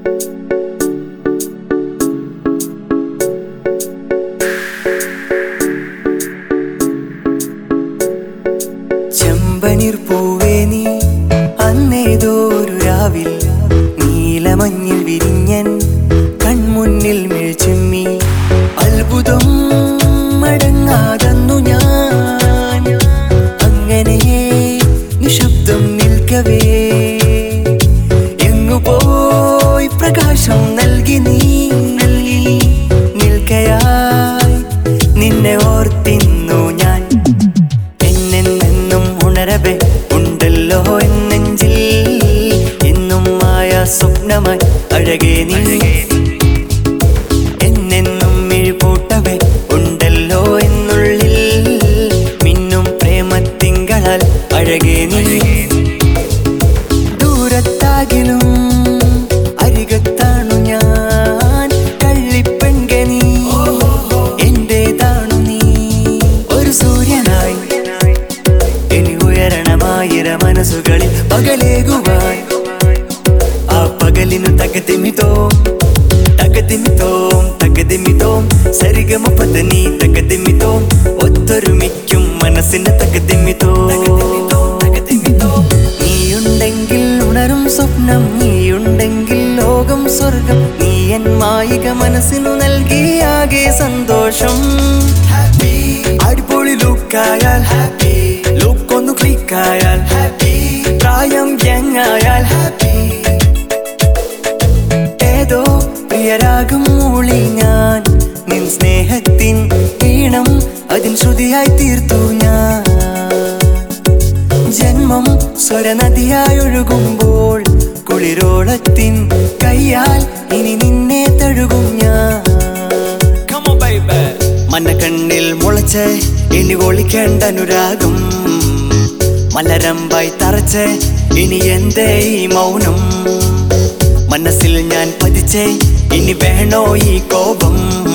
ചെമ്പനീർ പൂവേ നീ അന്നേതോ ഒരു രാവിൽ നീലമഞ്ഞിൽ വിരിഞ്ഞൻ കൺമുന്നിൽ മിഴിച്ചുമ്മി അത്ഭുതം മടങ്ങാതന്നു ഞാൻ അങ്ങനെ നിശബ്ദം നിൽക്കവേ എങ്ങു പോയി പ്രകാശം നൽകി നീ നൽകി നിൽക്കയായി നിന്നെ ഓർത്തിന്നു ഞാൻ എന്നെന്നും ഉണരവേ ഉണ്ടല്ലോ എന്നെഞ്ചിൽ എന്നും മായ സ്വപ്നമായി അഴകേ നീ എന്നെന്നും മിഴിപൂട്ടവേ ഉണ്ടല്ലോ എന്നുള്ളിൽ മിന്നും പ്രേമത്തിങ്കളാൽ അഴകേ നീ ദൂരത്താകിലും അരികത്താണു ഞാൻ കള്ളിപ്പെൺകനി എന്റേതാണു നീ ഒരു സൂര്യനായി ഇനി ഉയരണമായിര മനസ്സുകളിൽ പകലേകുവാൻ ആ പകലിനു തകതിമിതോ തകതിമിതോം തകതിമിതോം സരിഗമ പദനി തകതിമിതോം ഒത്തൊരുമിക്കും മനസ്സിന് തകതിമിതോ നീയുണ്ടെങ്കിൽ ഉണരും സ്വപ്നം നീയുണ്ടെങ്കിൽ ലോകം സ്വർഗം നീ എൻ മായിക മനസ്സിനു നൽകിയാകെ സന്തോഷം ഹാപ്പി അടിപൊളി ലുക്കായാൽ ഹാപ്പി ലുക്കൊന്നു ക്ലിക്കായാൽ ഹാപ്പി പ്രായം യങ്ങായാൽ ഹാപ്പി ഏതോ പ്രിയരാഗം മൂളി ഞാൻ നിൻ സ്നേഹത്തിൻ ഈണം അതിൻ ശ്രുതിയായി തീർത്തു ഞാൻ ജന്മം സ്വരനദിയായി ഒഴുകുമ്പോൾ കുളിരോളത്തിൻ കയ്യാൽ ഇനി നിന്നെ തഴുകും ഞാൻ മനക്കണ്ണിൽ മുളച്ച് ഇനി ഒളിക്കേണ്ട അനുരാഗം മലരമ്പായി തറച്ച് ഇനി എന്തേ ഈ മൗനം മനസ്സിൽ ഞാൻ പതിച്ചേ ഇനി വേണോ ഈ കോപം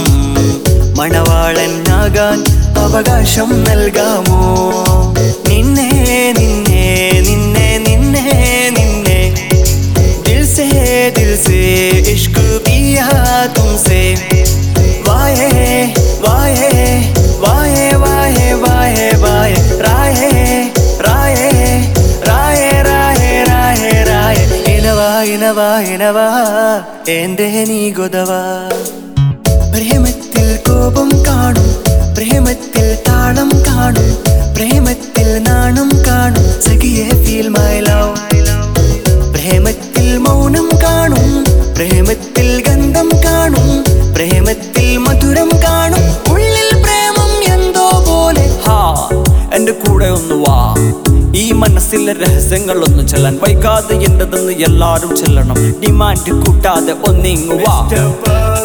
മണവാളനാകാൻ അവകാശം നൽകാമോ നിന്നെ നിന്നെ നിന്നെ നിന്നെ നിന്നെ ദിൽ സേ ദിൽ സേ ഇഷ്ക് പിയാ തുംസേ വായേ വായേ വായേ വായേ വായേ വായേ റായേ റായേ റായേ റായേ റായേ റായേ ഇനവാ ഇനവാ ഇനവാ എന്റെ നീ ഗൊതവാ പ്രേമത്തിൽ കോപം കാണും പ്രേമത്തിൽ താളം കാണും പ്രേമത്തിൽ നാണം കാണും സഖിയെ ഫീൽ മൈ ലവ് പ്രേമത്തിൽ മൗനം കാണും പ്രേമത്തിൽ ഗന്ധം കാണും പ്രേമത്തിൽ മധുരം കാണും ഉള്ളിൽ പ്രേമം എന്തോ പോലെ ഹാ എന്റെ കൂടെ ഒന്ന് വാ ഈ മനസ്സിലെ രഹസ്യങ്ങൾ ഒന്ന് ചെല്ലാൻ വൈകാതെ എന്റതെന്ന് എല്ലാരും ചെല്ലണം ഡിമാൻഡ് കൂട്ടാതെ ഒന്നിങ്ങു വാ